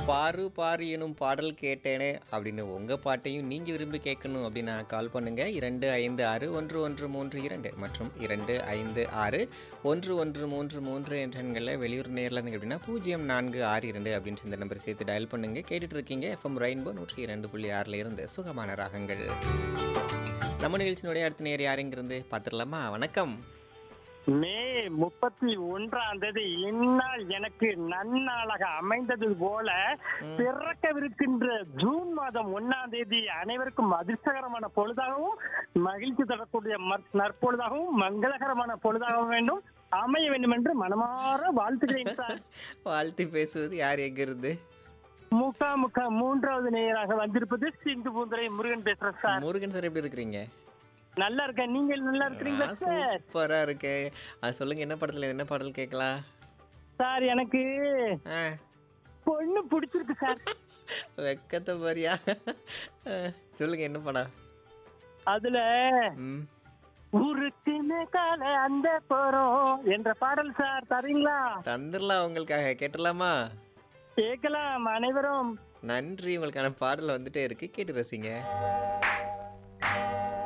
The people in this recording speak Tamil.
பாரு பாரு எனும் பாடல் கேட்டேனே அப்படின்னு உங்கள் பாட்டையும் நீங்கள் விரும்பி கேட்கணும் அப்படின்னா கால் பண்ணுங்கள் இரண்டு ஐந்து ஆறு ஒன்று ஒன்று மூன்று இரண்டு மற்றும் இரண்டு ஐந்து ஆறு ஒன்று ஒன்று மூன்று மூன்று என்ற எண்களில் வெளியூர் நேரில் இருந்தீங்க அப்படின்னா பூஜ்ஜியம் நான்கு ஆறு இரண்டு அப்படின்னு இந்த நம்பர் சேர்த்து டயல் பண்ணுங்கள் கேட்டுட்டு இருக்கீங்க எஃப்எம் ரெயின்போ நூற்றி இரண்டு புள்ளி ஆறில் இருந்து சுகமான ராகங்கள் நம்ம நிகழ்ச்சியினுடைய அடுத்த நேர் யாருங்கிருந்து பார்த்துடலாமா வணக்கம் மே முப்பத்தி ஒன்றாம் தேதி இந்நாள் எனக்கு நன்னாளாக அமைந்தது போல பிறக்கவிருக்கின்ற ஜூன் மாதம் ஒன்னாம் தேதி அனைவருக்கும் அதிர்ஷ்டகரமான பொழுதாகவும் மகிழ்ச்சி தரக்கூடிய மற்- நற்பொழுதாகவும் மங்களகரமான பொழுதாகவும் வேண்டும் அமைய வேண்டும் என்று மனமாற வாழ்த்துகிறேன் சார் வாழ்த்தி பேசுவது யார் எங்கிருந்து முகா முகா மூன்றாவது நேயராக வந்திருப்பது சிந்து பூந்துரை முருகன் பேசுறேன் சார் முருகன் சார் எப்படி இருக்கிறீங்க நல்லா இருக்கேன் நீங்கள் நல்லா இருக்கிறீங்களா நான் சார் சூப்பரா இருக்கு அது சொல்லுங்க என்ன படத்துல என்ன பாடல் கேட்கலாம் சார் எனக்கு ஆ, பொண்ணு பிடிச்சிருக்கு சார் வெக்கத்தை பாரியா ஆ, சொல்லுங்க என்ன படம் அதுல ம் ஊருக்குன்னு கால அந்த போறோம் என்ற பாடல் சார் தரீங்களா தந்துடலாம் உங்களுக்காக கேட்டலாமா கேட்கலாம் அனைவரும் நன்றி உங்களுக்கான பாடல் வந்துட்டே இருக்கு கேட்டு ரசிங்க